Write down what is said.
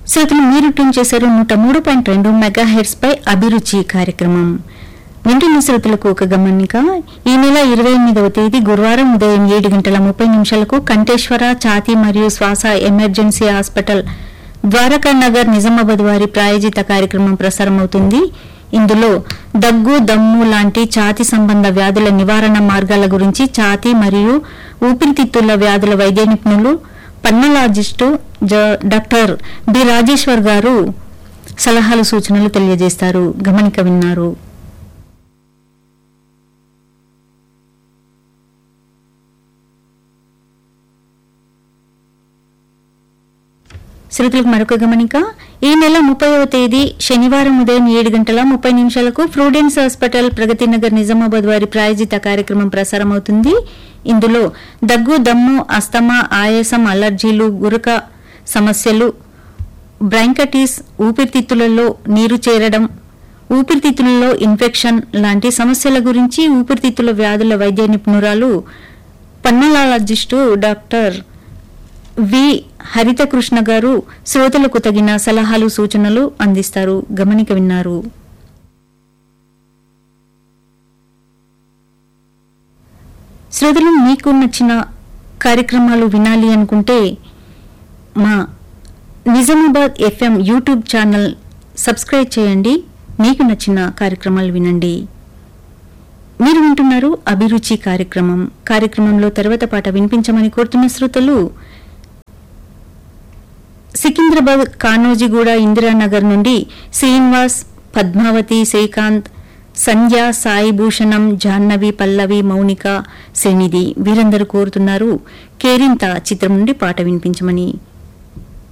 శ్రోతలు మీరు ట్యూన్ చేశారు నూట మూడు పాయింట్ రెండు మెగా హెడ్స్ పై అభిరుచి కార్యక్రమం వింటున్న శ్రోతలకు ఒక గమనిక ఈ నెల ఇరవై ఎనిమిదవ తేదీ గురువారం ఉదయం ఏడు గంటల ముప్పై నిమిషాలకు కంఠేశ్వర ఛాతీ మరియు శ్వాస ఎమర్జెన్సీ హాస్పిటల్ ద్వారకా నగర్ నిజామాబాద్ వారి ప్రాయోజిత కార్యక్రమం ప్రసారమవుతుంది ఇందులో దగ్గు దమ్ము లాంటి ఛాతీ సంబంధ వ్యాధుల నివారణ మార్గాల గురించి ఛాతీ మరియు ఊపిరితిత్తుల వ్యాధుల వైద్య నిపుణులు పల్మనాలజిస్టు జ- డాక్టర్ బి రాజేశ్వర్ గారు సలహాలు సూచనలు తెలియజేస్తారు గమనిక విన్నారు శ్రోతలకు మరొక గమనిక ఈ నెల ముప్పైవ తేదీ శనివారం ఉదయం ఏడు గంటల ముప్పై నిమిషాలకు ఫ్రూడెన్స్ హాస్పిటల్ ప్రగతి నగర్ నిజామాబాద్ వారి ప్రాయోజిత కార్యక్రమం ప్రసారమవుతుంది ఇందులో దగ్గు దమ్ము అస్తమా ఆయాసం అలర్జీలు గురక సమస్యలు బ్రాంకటిస్ ఊపిరితిత్తులలో నీరు చేరడం ఊపిరితిత్తులలో ఇన్ఫెక్షన్ లాంటి సమస్యల గురించి ఊపిరితిత్తుల వ్యాధుల వైద్య నిపుణురాలు పన్నలాలజిస్టు డాక్టర్ వి హరితకృష్ణ గారు శ్రోతలకు తగిన సలహాలు సూచనలు అందిస్తారు గమనిక విన్నారు శ్రోతలు మీకు నచ్చిన కార్యక్రమాలు వినాలి అనుకుంటే మా Nizamabad FM YouTube channel subscribe చేయండి మీకు నచ్చిన కార్యక్రమాలు వినండి మీరు వింటున్నారు అభిరుచి కార్యక్రమం కార్యక్రమంలో తర్వాత పాట వినిపించమని కోరుతున్న శ్రోతలు సికింద్రాబాద్ కానోజిగూడ ఇందిరానగర్ నుండి శ్రీనివాస్ పద్మావతి శ్రీకాంత్ సంధ్య సాయి భూషణం జాహ్నవి పల్లవి మౌనిక శ్రీనిధి వీరందరూ కోరుతున్నారు కేరింత చిత్రం నుండి పాట వినిపించమని